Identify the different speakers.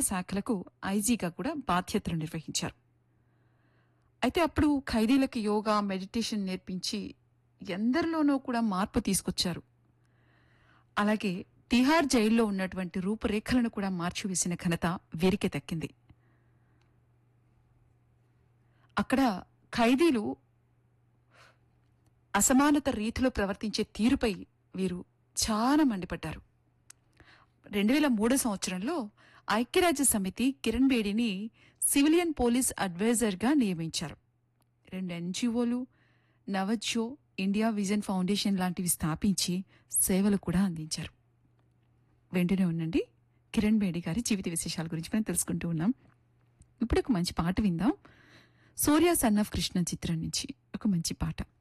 Speaker 1: శాఖలకు ఐజీగా కూడా బాధ్యతలు నిర్వహించారు అయితే అప్పుడు ఖైదీలకు యోగా మెడిటేషన్ నేర్పించి ఎందరిలోనూ కూడా మార్పు తీసుకొచ్చారు అలాగే తిహార్ జైల్లో ఉన్నటువంటి రూపురేఖలను కూడా మార్చివేసిన ఘనత వీరికే దక్కింది అక్కడ ఖైదీలు అసమానత రీతిలో ప్రవర్తించే తీరుపై వీరు చాలా మండిపడ్డారు రెండు వేల మూడో సంవత్సరంలో ఐక్యరాజ్య సమితి కిరణ్ బేడిని సివిలియన్ పోలీస్ అడ్వైజర్గా నియమించారు రెండు ఎన్జిఓలు నవజో ఇండియా విజన్ ఫౌండేషన్ లాంటివి స్థాపించి సేవలు కూడా అందించారు వెంటనే ఉండండి కిరణ్ బేడి గారి జీవిత విశేషాల గురించి మనం తెలుసుకుంటూ ఉన్నాం ఇప్పుడు ఒక మంచి పాట విందాం సూర్య సన్ ఆఫ్ కృష్ణ చిత్రం నుంచి ఒక మంచి పాట